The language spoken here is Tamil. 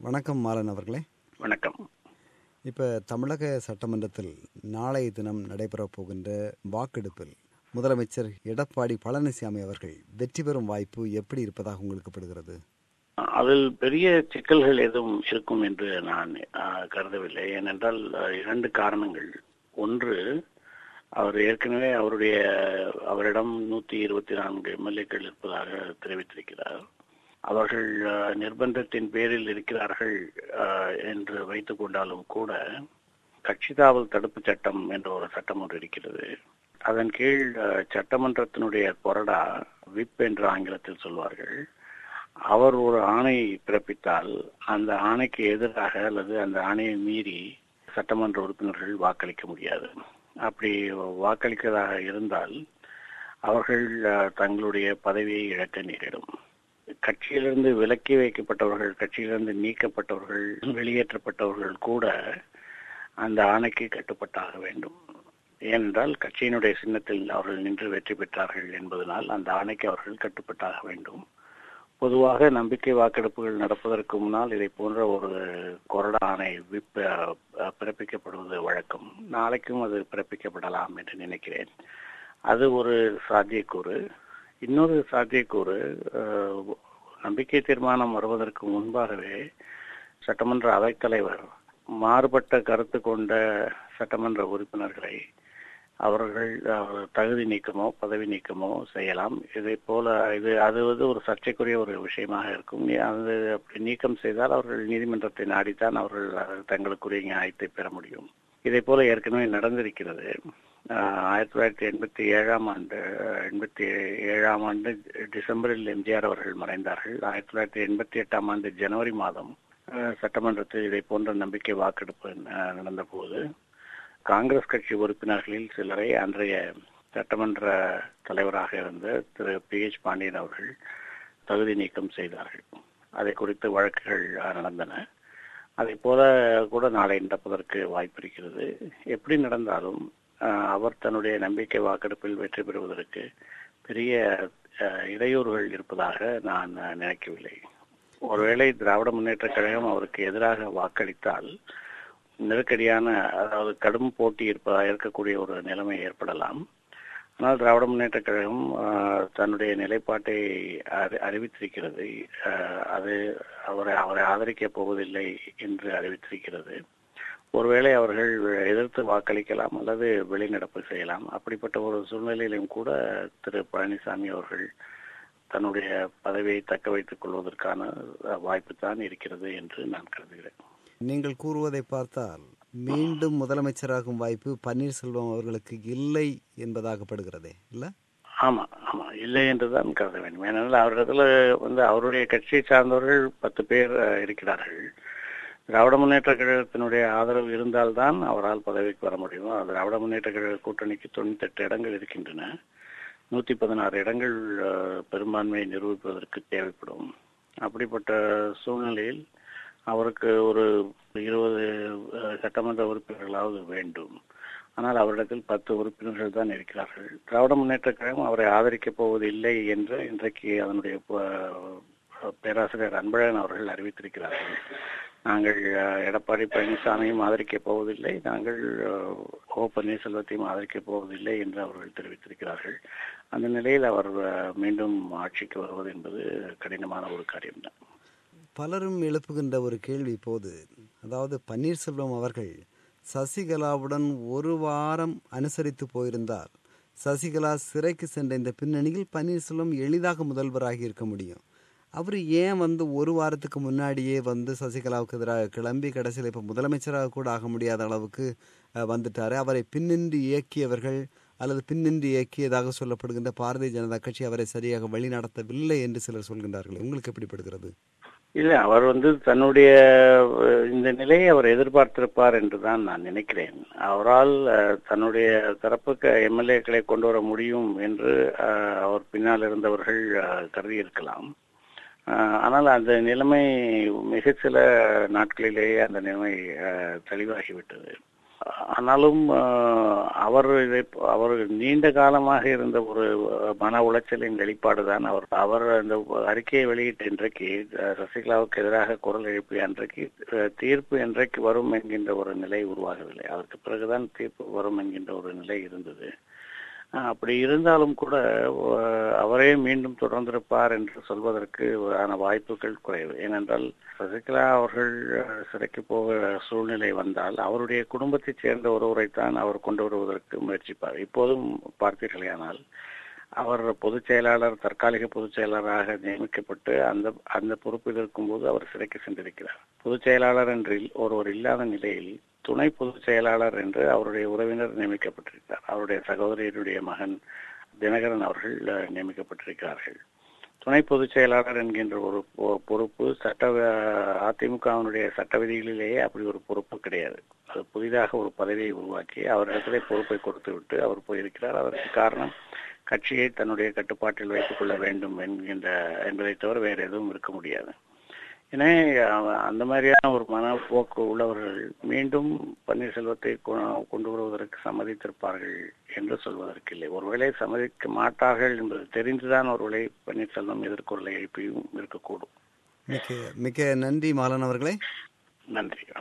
வணக்கம் மாறன் அவர்களே வணக்கம் இப்போ தமிழக சட்டமன்றத்தில் நாளைய தினம் நடைபெறப் போகின்ற வாக்கெடுப்பில் முதலமைச்சர் எடப்பாடி பழனிசாமி அவர்கள் வெற்றி பெறும் வாய்ப்பு எப்படி இருப்பதாக உங்களுக்கு படுகிறது அதில் பெரிய சிக்கல்கள் எதுவும் இருக்கும் என்று நான் ஆஹ், கருதவில்லை ஏனென்றால் ஆஹ், இரண்டு காரணங்கள் ஒன்று அவர் ஏற்கனவே அவருடைய அவரிடம் நூத்தி இருபத்தி நான்கு எம்எல்ஏக்கள் இருப்பதாக தெரிவித்திருக்கிறார் அவர்கள் ஆஹ், நிர்பந்தத்தின் பேரில் இருக்கிறார்கள் ஆஹ், என்று வைத்துக் கொண்டாலும் கூட கட்சி தாவல் தடுப்பு சட்டம் என்ற ஒரு சட்டம் ஒன்று இருக்கிறது அதன் கீழ் ஆஹ், சட்டமன்றத்தினுடைய கொறடா விப் என்று ஆங்கிலத்தில் சொல்வார்கள் அவர் ஒரு ஆணை பிறப்பித்தால் அந்த ஆணைக்கு எதிராக அல்லது அந்த ஆணையை மீறி சட்டமன்ற உறுப்பினர்கள் வாக்களிக்க முடியாது அப்படி வாக்களிக்கிறதாக இருந்தால் அவர்கள் அஹ், தங்களுடைய பதவியை இழக்க நேரிடும் கட்சியிலிருந்து விலக்கி வைக்கப்பட்டவர்கள் கட்சியிலிருந்து நீக்கப்பட்டவர்கள் வெளியேற்றப்பட்டவர்கள் கூட அந்த ஆணைக்கு கட்டுப்பட்டாக வேண்டும் ஏனென்றால் கட்சியினுடைய சின்னத்தில் அவர்கள் நின்று வெற்றி பெற்றார்கள் என்பதனால் அந்த ஆணைக்கு அவர்கள் கட்டுப்பட்டாக வேண்டும் பொதுவாக நம்பிக்கை வாக்கெடுப்புகள் நடப்பதற்கு முன்னால் இதை போன்ற ஒரு கொறடா ஆணை விப் அஹ், பிறப்பிக்கப்படுவது வழக்கம் நாளைக்கும் அது பிறப்பிக்கப்படலாம் என்று நினைக்கிறேன் அது ஒரு சாத்தியக்கூறு இன்னொரு சாத்தியக்கூறு அஹ், நம்பிக்கை தீர்மானம் வருவதற்கு முன்பாகவே சட்டமன்ற அவைத்தலைவர் மாறுபட்ட கருத்து கொண்ட சட்டமன்ற உறுப்பினர்களை அவர்கள் அஹ், தகுதி நீக்கமோ பதவி நீக்கமோ செய்யலாம் இதை போல இது அது வந்து ஒரு சர்ச்சைக்குரிய ஒரு விஷயமாக இருக்கும் நீ- அது அப்படி நீக்கம் செய்தால் அவர்கள் நீதிமன்றத்தை நாடித்தான் அவர்கள் அஹ், தங்களுக்குரிய நியாயத்தை பெற முடியும் இதை போல ஏற்கனவே நடந்திருக்கிறது அஹ், ஆயிரத்தி தொள்ளாயிரத்தி எண்பத்தி ஏழாம் ஆண்டு எண்பத்தி ஏழாம் ஆண்டு டிசம்பரில் எம்ஜிஆர் அவர்கள் மறைந்தார்கள் ஆயிரத்தி தொள்ளாயிரத்தி எண்பத்தி எட்டாம் ஆண்டு ஜனவரி மாதம் அஹ், சட்டமன்றத்தில் இதை போன்ற நம்பிக்கை வாக்கெடுப்பு அஹ், நடந்தபோது காங்கிரஸ் கட்சி உறுப்பினர்களில் சிலரை அன்றைய சட்டமன்ற தலைவராக இருந்த திரு பி எச் பாண்டியன் அவர்கள் தகுதி நீக்கம் செய்தார்கள் அதை குறித்து வழக்குகள் அஹ், நடந்தன அதை போல கூட நாளை நடப்பதற்கு வாய்ப்பு இருக்கிறது எப்படி நடந்தாலும் அஹ், அவர் தன்னுடைய நம்பிக்கை வாக்கெடுப்பில் வெற்றி பெறுவதற்கு பெரிய அஹ், இடையூறுகள் இருப்பதாக நான் அஹ், நினைக்கவில்லை ஒருவேளை திராவிட முன்னேற்ற கழகம் அவருக்கு எதிராக வாக்களித்தால் நெருக்கடியான அதாவது கடும் போட்டி இருப்பதா இருக்கக்கூடிய ஒரு நிலைமை ஏற்படலாம் ஆனால் திராவிட முன்னேற்ற கழகம் ஆஹ், தன்னுடைய நிலைப்பாட்டை அறி- அறிவித்திருக்கிறது ஆஹ், அது அவரை அவரை ஆதரிக்கப் போவதில்லை என்று அறிவித்திருக்கிறது ஒருவேளை அவர்கள் எதிர்த்து வாக்களிக்கலாம் அல்லது வெளிநடப்பு செய்யலாம் அப்படிப்பட்ட ஒரு சூழ்நிலையிலும் கூட திரு பழனிசாமி அவர்கள் தன்னுடைய பதவியை தக்க வைத்துக் கொள்வதற்கான வாய்ப்பு தான் இருக்கிறது என்று நான் கருதுகிறேன் நீங்கள் கூறுவதை பார்த்தால் மீண்டும் முதலமைச்சராகும் வாய்ப்பு பன்னீர்செல்வம் அவர்களுக்கு இல்லை என்பதாகப்படுகிறதே இல்ல ஆமா ஆமா இல்லை என்றுதான் கருத வேண்டும் ஏனென்றால் அவரிடத்துல வந்து அவருடைய கட்சியை சார்ந்தவர்கள் பத்து பேர் அஹ், இருக்கிறார்கள் திராவிட முன்னேற்ற கழகத்தினுடைய ஆதரவு இருந்தால்தான் அவரால் பதவிக்கு வர முடியும் அது திராவிட முன்னேற்ற கழக கூட்டணிக்கு தொண்ணூத்தெட்டு இடங்கள் இருக்கின்றன நூத்தி பதினாறு இடங்கள் அஹ், பெரும்பான்மையை நிரூபிப்பதற்கு தேவைப்படும் அப்படிப்பட்ட சூழ்நிலையில் அவருக்கு ஒரு இருபது அஹ், சட்டமன்ற உறுப்பினர்களாவது வேண்டும் ஆனால் அவரிடத்தில் பத்து உறுப்பினர்கள் தான் இருக்கிறார்கள் திராவிட முன்னேற்ற கழகம் அவரை ஆதரிக்கப் போவதில்லை என்று இன்றைக்கு அதனுடைய ப- பேராசிரியர் அன்பழகன் அவர்கள் அறிவித்திருக்கிறார்கள் நாங்கள் அஹ், எடப்பாடி பழனிசாமியும் ஆதரிக்கப் போவதில்லை நாங்கள் அஹ், ஓ பன்னீர்செல்வத்தையும் ஆதரிக்கப் போவதில்லை என்று அவர்கள் தெரிவித்திருக்கிறார்கள் அந்த நிலையில் அவர் அஹ், மீண்டும் ஆட்சிக்கு வருவது என்பது கடினமான ஒரு காரியம்தான் பலரும் எழுப்புகின்ற ஒரு கேள்வி இப்போது அதாவது பன்னீர்செல்வம் அவர்கள் சசிகலாவுடன் ஒரு வாரம் அனுசரித்து போயிருந்தால் சசிகலா சிறைக்கு சென்ற இந்த பின்னணியில் பன்னீர்செல்வம் எளிதாக முதல்வராகி இருக்க முடியும் அவர் ஏன் வந்து ஒரு வாரத்துக்கு முன்னாடியே வந்து சசிகலாவுக்கு எதிராக கிளம்பி கடைசியில் இப்போ முதலமைச்சராக கூட ஆக முடியாத அளவுக்கு அஹ், வந்துட்டாரு அவரை பின்னின்று இயக்கியவர்கள் அல்லது பின்னின்று இயக்கியதாக சொல்லப்படுகின்ற பாரதிய ஜனதா கட்சி அவரை சரியாக வழிநடத்தவில்லை என்று சிலர் சொல்கின்றார்கள் உங்களுக்கு எப்படிப்படுகிறது இல்ல அவர் வந்து தன்னுடைய அஹ், இந்த நிலையை அவர் எதிர்பார்த்திருப்பார் என்றுதான் நான் நினைக்கிறேன் அவரால் அஹ், தன்னுடைய தரப்புக்கு எம்எல்ஏக்களை கொண்டு வர முடியும் என்று அஹ், அவர் பின்னால் இருந்தவர்கள் அஹ், கருதி இருக்கலாம் அஹ், ஆனால் அந்த நிலைமை மிக சில நாட்களிலேயே அந்த நிலைமை அஹ், தெளிவாகிவிட்டது ஆனாலும் அஹ், அவர் இதை அவர் நீண்ட காலமாக இருந்த ஒரு அஹ், மன உளைச்சலின் வெளிப்பாடுதான் அவர் அவர் அந்த அறிக்கையை வெளியிட்ட இன்றைக்கு அஹ், சசிகலாவுக்கு எதிராக குரல் எழுப்பிய அன்றைக்கு அஹ், தீர்ப்பு என்றைக்கு வரும் என்கின்ற ஒரு நிலை உருவாகவில்லை அதற்கு பிறகுதான் தீர்ப்பு வரும் என்கின்ற ஒரு நிலை இருந்தது அஹ், அப்படி இருந்தாலும் கூட அஹ், அவரே மீண்டும் தொடர்ந்திருப்பார் என்று சொல்வதற்கு ஆன வாய்ப்புகள் குறைவு ஏனென்றால் சசிகலா அவர்கள் அஹ், சிறைக்கு போக சூழ்நிலை வந்தால் அவருடைய குடும்பத்தைச் சேர்ந்த ஒருவரைத்தான் அவர் கொண்டு வருவதற்கு முயற்சிப்பார் இப்போதும் பார்த்தீர்களேயானால் அவர் பொதுச் செயலாளர் தற்காலிக பொதுச் செயலாளராக நியமிக்கப்பட்டு அந்த அந்த பொறுப்பில் இருக்கும்போது அவர் சிறைக்கு சென்றிருக்கிறார் பொதுச் செயலாளர் என்று இல்- ஒருவர் இல்லாத நிலையில் துணை பொதுச் செயலாளர் என்று அவருடைய உறவினர் நியமிக்கப்பட்டிருக்கிறார் அவருடைய சகோதரியருடைய மகன் தினகரன் அவர்கள் அஹ், நியமிக்கப்பட்டிருக்கிறார்கள் துணை பொதுச் செயலாளர் என்கின்ற ஒரு பொ- பொறுப்பு சட்ட அதிமுகவினுடைய சட்ட விதிகளிலேயே அப்படி ஒரு பொறுப்பு கிடையாது அது புதிதாக ஒரு பதவியை உருவாக்கி அவரிடத்திலே பொறுப்பை கொடுத்து விட்டு அவர் போயிருக்கிறார் அதற்கு காரணம் கட்சியை தன்னுடைய கட்டுப்பாட்டில் வைத்துக் கொள்ள வேண்டும் என்கின்ற என்பதை தவிர வேறு எதுவும் இருக்க முடியாது எனவே அவ- அந்த மாதிரியான ஒரு மனப்போக்கு உள்ளவர்கள் மீண்டும் பன்னீர்செல்வத்தை கொ- கொண்டு வருவதற்கு சம்மதித்திருப்பார்கள் என்று சொல்வதற்கு இல்லை ஒருவேளை சம்மதிக்க மாட்டார்கள் என்பது தெரிந்துதான் ஒருவேளை பன்னீர்செல்வம் எதிர்கொள்ள எழுப்பியும் இருக்கக்கூடும் மிக்க மிக்க நன்றி மாலன் அவர்களே நன்றி